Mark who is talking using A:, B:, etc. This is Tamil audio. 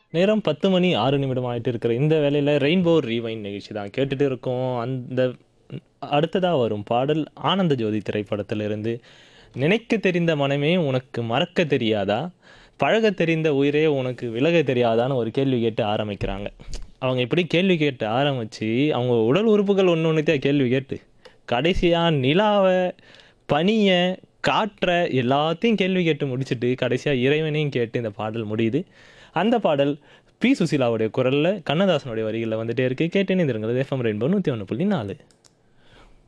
A: நேரம் பத்து மணி ஆறு நிமிடம் ஆயிட்டு இருக்கிற இந்த வேலையில் ரெயின்போ ரீவைன் நிகழ்ச்சி தான் கேட்டுட்டு இருக்கோம் அந்த அடுத்ததாக வரும் பாடல் ஆனந்த ஜோதி திரைப்படத்திலிருந்து நினைக்க தெரிந்த மனமே உனக்கு மறக்க தெரியாதா பழக தெரிந்த உயிரே உனக்கு விலக தெரியாதான்னு ஒரு கேள்வி கேட்டு ஆரம்பிக்கிறாங்க அவங்க இப்படி கேள்வி கேட்டு ஆரம்பித்து அவங்க உடல் உறுப்புகள் ஒன்று ஒன்றுத்தையும் கேள்வி கேட்டு கடைசியாக நிலாவை பனியை காற்றை எல்லாத்தையும் கேள்வி கேட்டு முடிச்சுட்டு கடைசியாக இறைவனையும் கேட்டு இந்த பாடல் முடியுது அந்த பாடல் பி சுசீலாவுடைய குரலில் கண்ணதாசனுடைய வரிகளில் வந்துட்டே இருக்கு கேட்டேனே இருங்கிறது எஃப்எம் ரெயின்போ நூற்றி ஒன்று புள்ளி நாலு